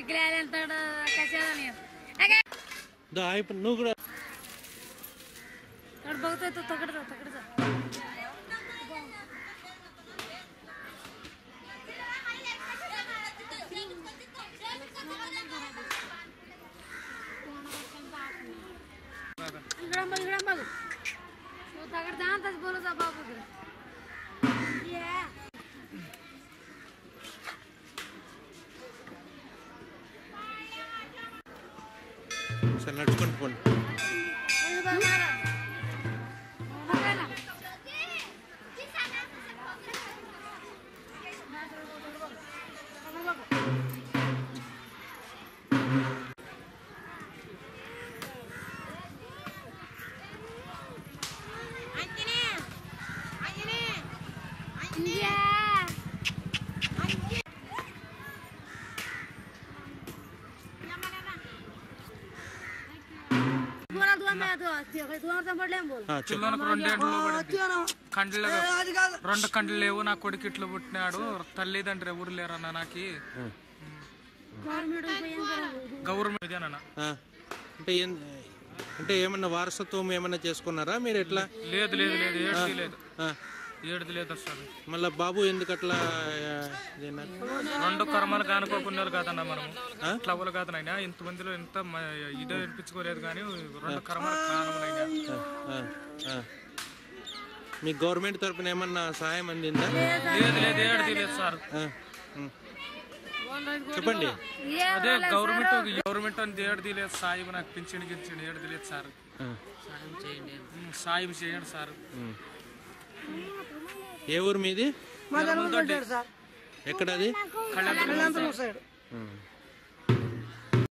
ఎగ్గిలాలి వెళ్తాడు కసేదని దా అయిపో నువ్వు కూడా తోడు బగుతాయి తొక్కడుతా తొక్కడుతా इकडं बघ इकडं बघ तू तगड जाणताच बोलत बाबू సరే నడుచుకుంటూ పోండి ఆ, చెప్పు పిల్లలకు రెండేళ్ళు పడింది కండ్లు రెండు కండ్లు లేవు నా కొడుకు ఇట్లా పుట్టినాడు తల్లిదండ్రులు ఎవరు లేరన్న నాకు గవర్నమెంట్ ఇదేనన్న ఆ, అంటే ఏం అంటే ఏమన్నా వారసత్వం ఏమన్నా చేసుకున్నారా మీరు ఎట్లా లేదు లేదు లేదు ఏడుది లేదు ఆ, ఏడుది లేదు అసలు మళ్ళా బాబు ఎందుకు అట్లా ఆ, ఇదన్నారు? రెండు కర్మలు కానుకోకుండా కాదన్న మనం ఇట్లా అవ్వలు కాదనైనా ఇంతమందిలో ఇంత మ- ఇదే వినిపించుకోలేదు కానీ రెండు కర్మలు కానములైనా ఆ, ఆ. మీ గవర్నమెంట్ తరపున ఏమన్నా సహాయం అందిందా లేదు లేదు ఏడుది లేదు సార్ ఆ, ఉం. చెప్పండి అదే గవర్నమెంట్ గవర్నమెంట్ అని ఏడుది లేదు సాయం నాకు పింఛన్ గించండి ఏడుది లేదు సార్ ఆ, ఉమ్, సాయం చేయండి సార్ ఉం. ఏ ఊరు మీది ఎక్కడది కళ్యాణ ఉం.